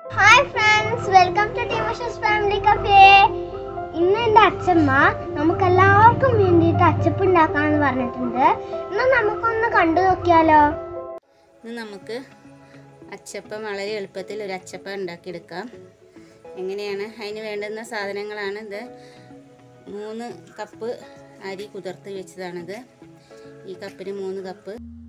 hi friends welcome to Timosha's family cafe ഇന്ന് എൻ്റെ അച്ഛമ്മ നമുക്ക് എല്ലാവർക്കും വേണ്ടിയിട്ട് അച്ചപ്പ് ഉണ്ടാക്കാമെന്ന് പറഞ്ഞിട്ടുണ്ട് ഇന്ന് നമുക്കൊന്ന് കണ്ടു നോക്കിയാലോ ഇന്ന് നമുക്ക് അച്ചപ്പം വളരെ എളുപ്പത്തിൽ ഒരു അച്ചപ്പം ഉണ്ടാക്കിയെടുക്കാം എങ്ങനെയാണ് അതിന് വേണ്ടുന്ന സാധനങ്ങളാണ് ഇത് മൂന്ന് കപ്പ് അരി കുതിർത്ത് വെച്ചതാണിത് ഈ കപ്പിന് മൂന്ന് കപ്പ്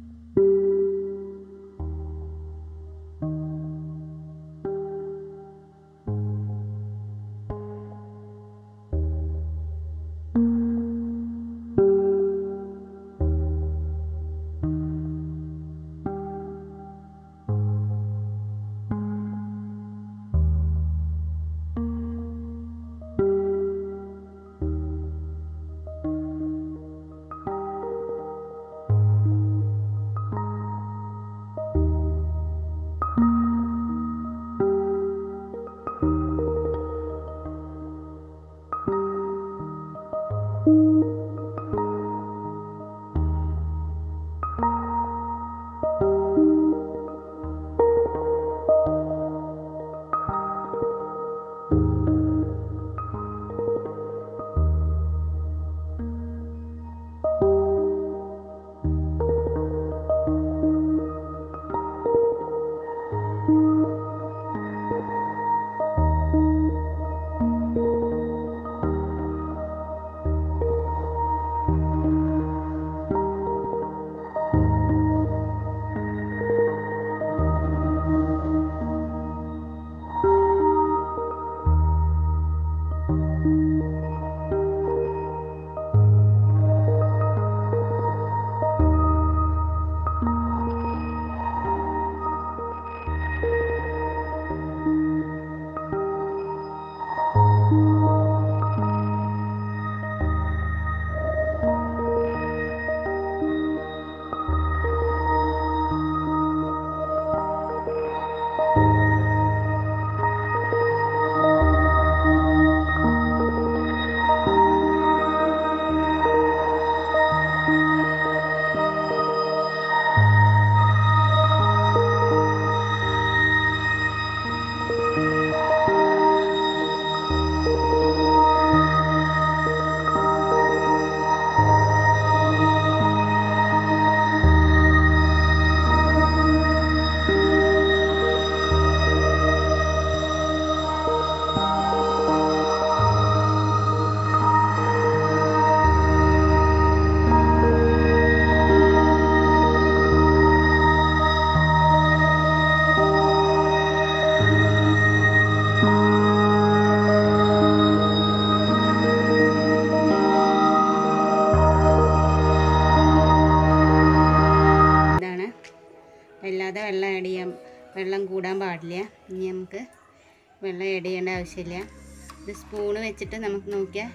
ഇതാണ് വല്ലാതെ വെള്ളം ആഡ് ചെയ്യാൻ വെള്ളം കൂടാൻ പാടില്ല ഇനി നമുക്ക് വെള്ളം ആഡ് ചെയ്യേണ്ട ആവശ്യമില്ല ഇത് സ്പൂണ് വെച്ചിട്ട് നമുക്ക് നോക്കിയാൽ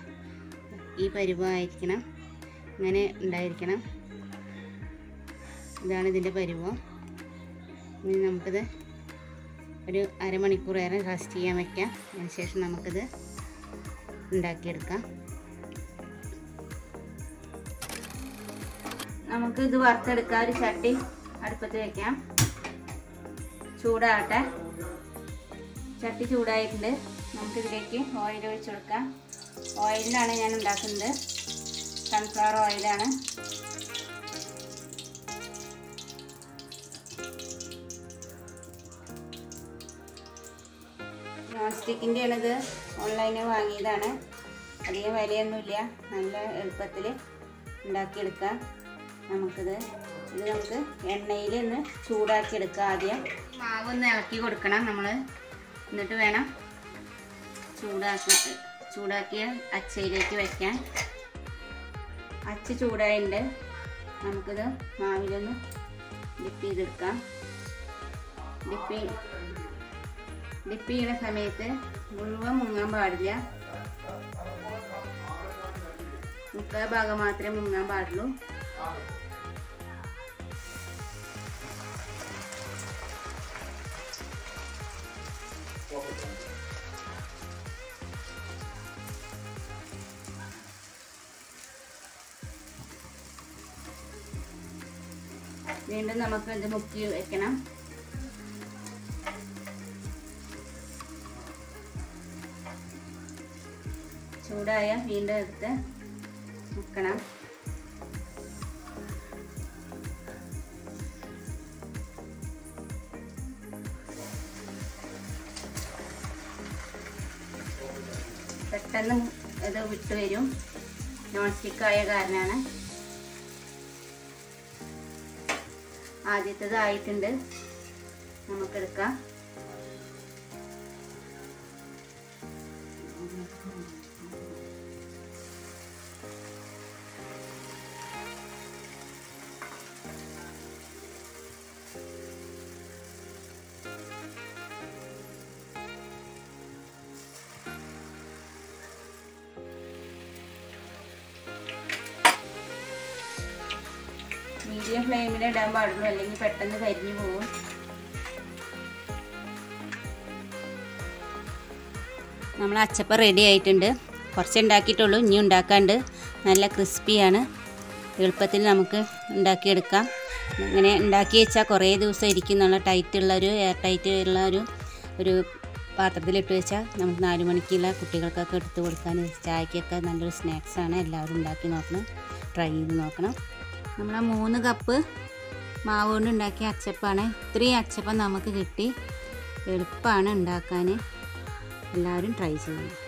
ഈ പരുവമായിരിക്കണം ഇങ്ങനെ ഉണ്ടായിരിക്കണം ഇതാണ് ഇതിൻ്റെ പരുവം ഇനി നമുക്കിത് ഒരു അരമണിക്കൂർ ഏറെ റെസ്റ്റ് ചെയ്യാൻ വയ്ക്കാം അതിനുശേഷം നമുക്കിത് ഉണ്ടാക്കിയെടുക്കാം നമുക്ക് ഇത് വറുത്തെടുക്കാം ഒരു ചട്ടി അടുപ്പത്ത് വെക്കാം ചൂടാകട്ടെ ചട്ടി ചൂടായിട്ടുണ്ട് നമുക്കിതിലേക്ക് ഓയിൽ ഒഴിച്ചു കൊടുക്കാം ഓയിലാണ് ഞാൻ ഉണ്ടാക്കുന്നത് സൺഫ്ലവർ ഓയിലാണ് നോൺ സ്റ്റിക്കിൻ്റെ ആണിത് ഓൺലൈനിൽ വാങ്ങിയതാണ് അധികം വിലയൊന്നുമില്ല നല്ല എളുപ്പത്തിൽ ഉണ്ടാക്കിയെടുക്കാം നമുക്കിത് ഇത് നമുക്ക് എണ്ണയിൽ ഒന്ന് ചൂടാക്കി എടുക്കാം ആദ്യം മാവൊന്ന് ഇളക്കി കൊടുക്കണം നമ്മൾ എന്നിട്ട് വേണം ചൂടാക്കി ചൂടാക്കിയ അച്ചയിലേക്ക് വയ്ക്കാൻ അച്ച ചൂടായിട്ടുണ്ട് നമുക്കിത് മാവിലൊന്ന് ഡിപ്പ് ചെയ്തെടുക്കാം ഡിപ്പ് ഡിപ്പ് ചെയ്യുന്ന സമയത്ത് മുഴുവൻ മുങ്ങാൻ പാടില്ല മുക്കാൽ ഭാഗം മാത്രമേ മുങ്ങാൻ പാടുള്ളൂ വീണ്ടും നമുക്ക് ഇത് മുക്കി വെക്കണം ചൂടായ വീണ്ടും എടുത്ത് മുക്കണം പെട്ടെന്ന് ഇത് വിട്ട് വരും നോൺ സ്റ്റിക്ക് ആയ കാരണമാണ് ആദ്യത്തേത് ആയിട്ടുണ്ട് നമുക്കെടുക്കാം മീഡിയം ഫ്ലെയിമിൽ ഇടാൻ പാടുള്ളൂ അല്ലെങ്കിൽ പെട്ടെന്ന് കരിഞ്ഞു പോകും നമ്മൾ അച്ചപ്പം റെഡി ആയിട്ടുണ്ട് കുറച്ച് ഉണ്ടാക്കിയിട്ടുള്ളൂ ഇനി ഉണ്ടാക്കാണ്ട് നല്ല ക്രിസ്പിയാണ് എളുപ്പത്തിൽ നമുക്ക് ഉണ്ടാക്കിയെടുക്കാം ഇങ്ങനെ ഉണ്ടാക്കി വെച്ചാൽ കുറേ ദിവസം ഇരിക്കുന്നുള്ള ടൈറ്റുള്ള ഒരു എയർ ടൈറ്റ് ഉള്ള ഒരു ഒരു പാത്രത്തിലിട്ട് വെച്ചാൽ നമുക്ക് നാല് മണിക്കുള്ള കുട്ടികൾക്കൊക്കെ എടുത്ത് കൊടുക്കാൻ ചായക്കൊക്കെ നല്ലൊരു സ്നാക്സാണ് എല്ലാവരും ഉണ്ടാക്കി നോക്കണം ട്രൈ ചെയ്ത് നോക്കണം നമ്മൾ ആ മൂന്ന് കപ്പ് മാവ് കൊണ്ട് ഉണ്ടാക്കിയ അച്ചപ്പാണ് ഇത്രയും അച്ചപ്പം നമുക്ക് കിട്ടി എളുപ്പമാണ് ഉണ്ടാക്കാൻ എല്ലാവരും ട്രൈ ചെയ്യണം